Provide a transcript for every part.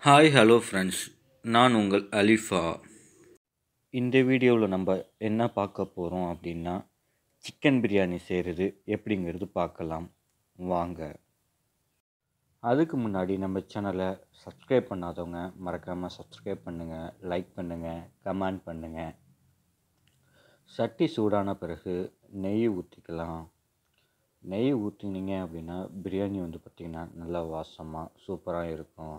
Hi hello friends நான் உங்கள் அலிஃபா இந்த வீடியோவில் நம்ம என்ன பார்க்க போகிறோம் அப்படின்னா சிக்கன் பிரியாணி செய்கிறது எப்படிங்கிறது பார்க்கலாம் வாங்க அதுக்கு முன்னாடி நம்ம சேனலை சப்ஸ்கிரைப் பண்ணாதவங்க மறக்காமல் சப்ஸ்கிரைப் பண்ணுங்கள் லைக் பண்ணுங்கள் கமெண்ட் பண்ணுங்கள் சட்டி சூடான பிறகு நெய் ஊற்றிக்கலாம் நெய் ஊற்றினீங்க அப்படின்னா பிரியாணி வந்து பார்த்திங்கன்னா நல்லா வாசமாக சூப்பராக இருக்கும்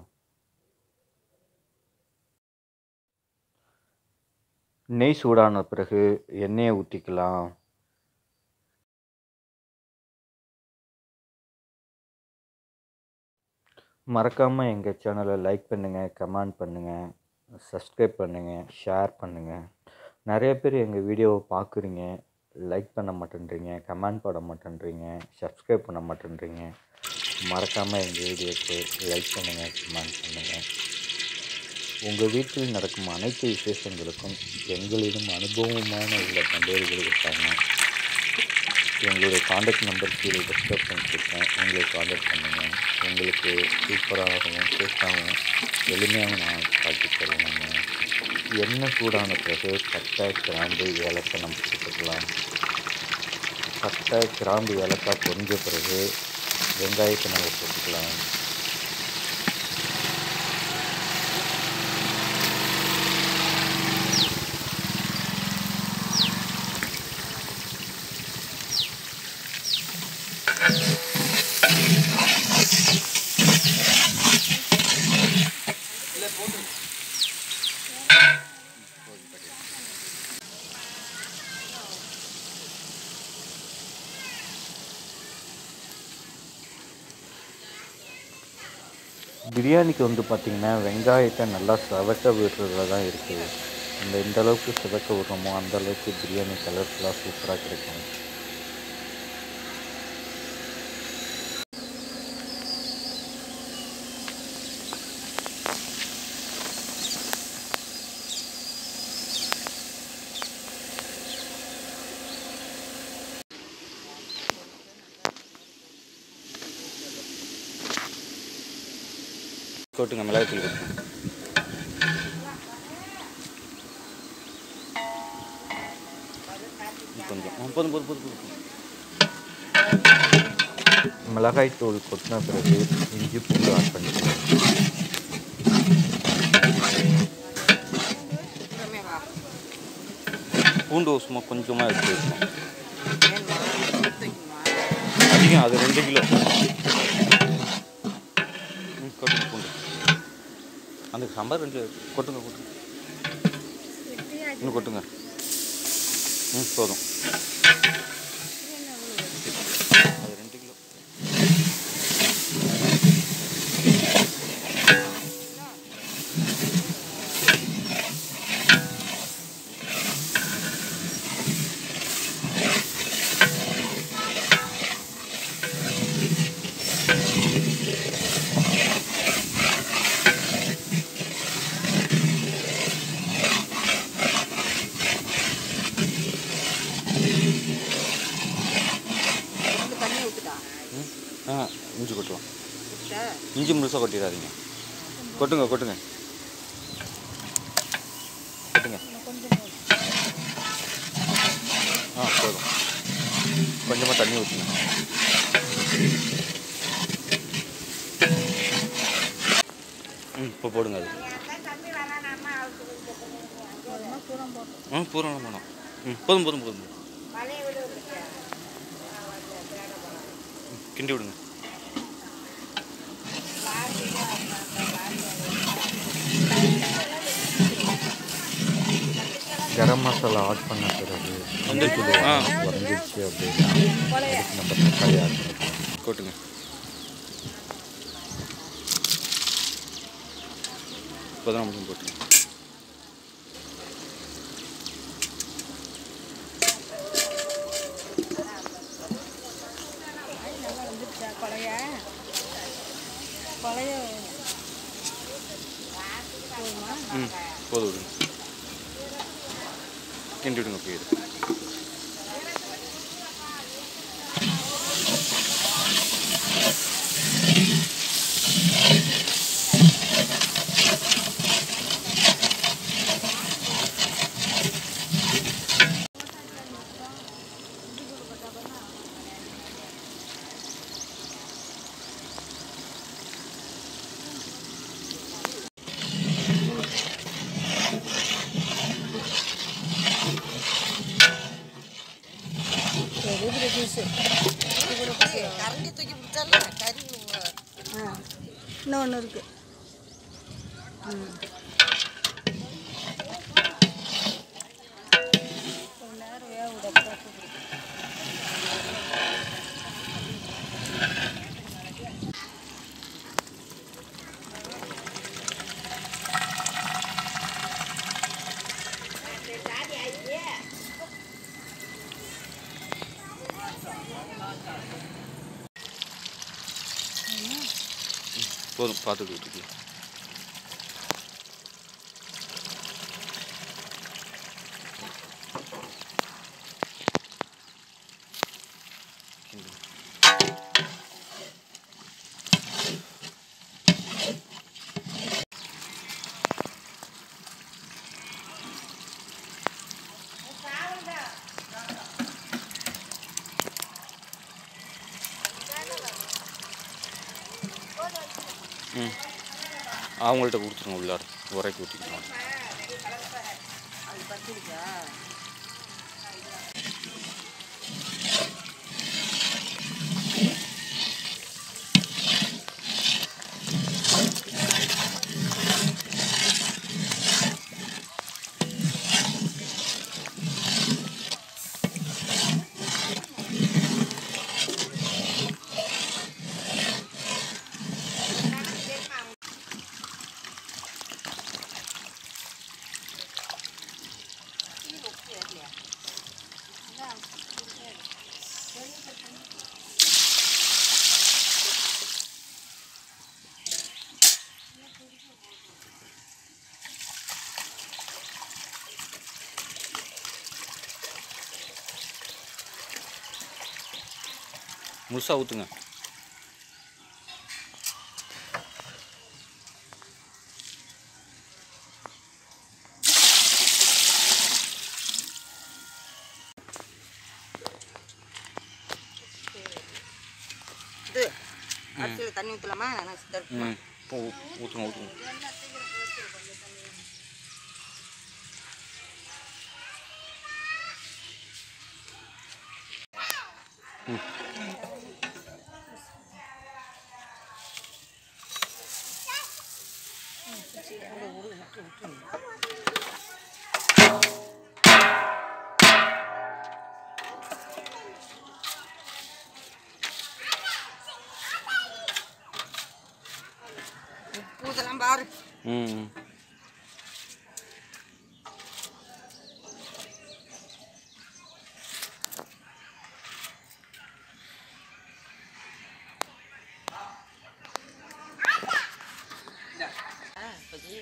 நெய் சூடான பிறகு எண்ணெயை ஊற்றிக்கலாம் மறக்காமல் எங்கள் சேனலை லைக் பண்ணுங்கள் கமெண்ட் பண்ணுங்கள் சப்ஸ்கிரைப் பண்ணுங்கள் ஷேர் பண்ணுங்கள் நிறைய பேர் எங்கள் வீடியோவை பார்க்குறீங்க லைக் பண்ண மாட்டேன்றீங்க கமெண்ட் பண்ண மாட்டேன்றீங்க சப்ஸ்கிரைப் பண்ண மாட்டேன்றீங்க மறக்காமல் எங்கள் வீடியோக்கு லைக் பண்ணுங்கள் கமெண்ட் பண்ணுங்கள் உங்கள் வீட்டில் நடக்கும் அனைத்து விசேஷங்களுக்கும் எங்களிடம் அனுபவமான உள்ள நண்பர்கள் இருக்காங்க எங்களுடைய காண்டாக்ட் நம்பர் கீழே டிஸ்கிரிப்ஷன் கொடுத்தேன் எங்களை காண்டாக்ட் பண்ணுங்கள் உங்களுக்கு சூப்பராகவும் டேஸ்டாகவும் எளிமையாகவும் நான் காட்டி தருவாங்க எண்ணெய் சூடான பிறகு பட்டை கிராம்பு ஏலக்காய் நம்ம போட்டுக்கலாம் பட்டை கிராம்பு ஏலக்காய் பொரிஞ்ச பிறகு வெங்காயத்தை நம்ம போட்டுக்கலாம் பிரியாணிக்கு வந்து பார்த்திங்கன்னா வெங்காயத்தை நல்லா செவக்க விடுறதுல தான் இருக்குது நம்ம எந்த அளவுக்கு செவக்க விடுறோமோ அந்த அளவுக்கு பிரியாணி கலர்ஃபுல்லாக சூப்பராக கிடைக்கும் கொட்டுங்க மிளகாத்தூள் கொட்டுங்க கொஞ்சம் ஆ, போதும் போதும் போதும் போதும் மிளகாய் தூள் கொட்டின பிறகு இஞ்சி பூண்டு ஆட் பண்ணிக்கலாம் பூண்டு சும்மா கொஞ்சமாக எடுத்து வைக்கணும் அதிகம் அது ரெண்டு கிலோ ம் கொட்டுங்க பூண்டு அந்த சாம்பார் ரெண்டு கொட்டுங்க கொட்டுங்க இன்னும் கொட்டுங்க ம் போதும் அது ரெண்டு கிலோ வந்து தண்ணி ஊற்றுட்டா ம் ஆ இஞ்சி கொட்டலாம் இஞ்சி முழுசாக கொட்டிடாதீங்க கொட்டுங்க கொட்டுங்க கொட்டுங்க ஆ போதும் கொஞ்சமாக தண்ணி ஊற்றுங்க ம் இப்போ போடுங்க அது ஆ பூரணம் வேணாம் ம் போதும் போதும் போதும் ம், கிண்டி விடுங்க கரம் மசாலா ஆட் பண்ண பிறகு வந்துருக்குது ஆ உடஞ்சிருச்சு அப்படின்னா அதுக்கு நம்ம தக்காளி ஆட் பண்ணிக்கலாம் கொட்டுங்க இப்போதான் மட்டும் போட்டுங்க நல்லா வந்துருச்சா பழைய பழைய போதுமா ம் போதும் விடுங்க கிண்டி விடுங்க போயிடு பீஸு கரண்டி தூக்கி பிடிச்சால கறி ஆ இன்னொன்று இருக்குது ம் கொஞ்ச நேரம் வேக விட அப்புறம் கூப்பிடு. போதும் பார்த்துக்கிட்டு இருக்கு ம் அவங்கள்ட்ட கொடுத்துருங்க உள்ளார உரைக்கு ஊற்றிக்கலாம் அது பத்திரிக்கா முழுசாக ஊற்றுங்க இது அரிசியில் தண்ணி ஊற்றலாமா நான் தடுப்புமா ம் இப்போ ஊற்றுங்க ஊற்றுங்க உப்பு இதெல்லாம் பாரு ம் ம். ஆ, இப்போதி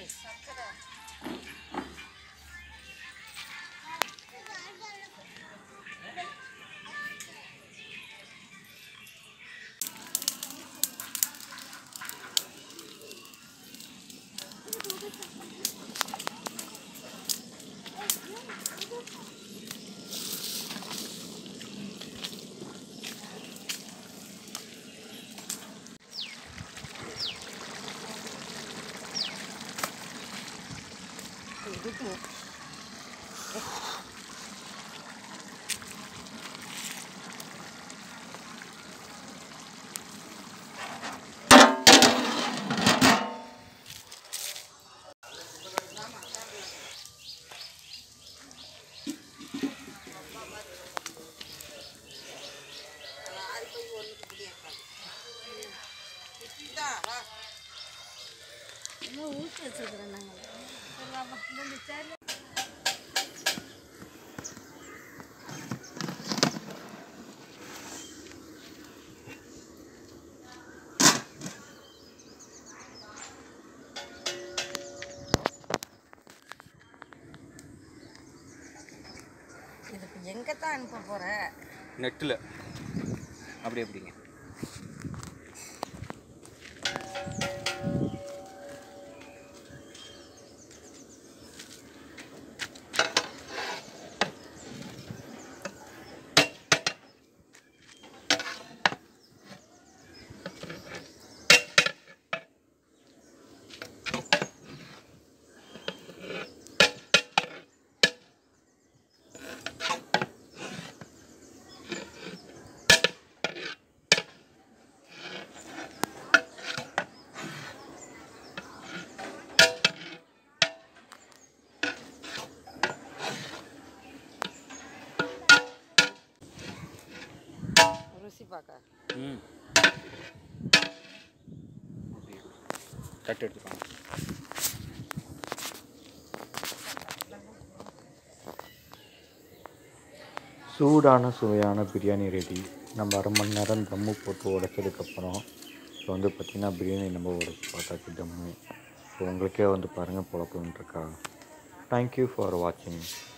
இதுக்கு இன்னும் ஊற்றி வச்சுருக்குறோம் நாங்கள் சொல்லாமா இந்த சேரில் இது இப்போ எங்கே தான் அனுப்ப போகிற நெட்டில் அப்படி எப்படிங்க ருசி பார்க்க ம் தட்டு எடுத்துக்கோங்க சூடான சுவையான பிரியாணி ரெடி நம்ம அரை மணி நேரம் தம்மு போட்டு உடைச்சதுக்கப்புறம் இப்போ வந்து பார்த்திங்கன்னா பிரியாணி நம்ம உடைச்சி பார்த்தாச்சு தம்மு ஸோ உங்களுக்கே வந்து பாருங்கள் பொழப்புன்னு இருக்கா தேங்க்யூ ஃபார் வாட்சிங்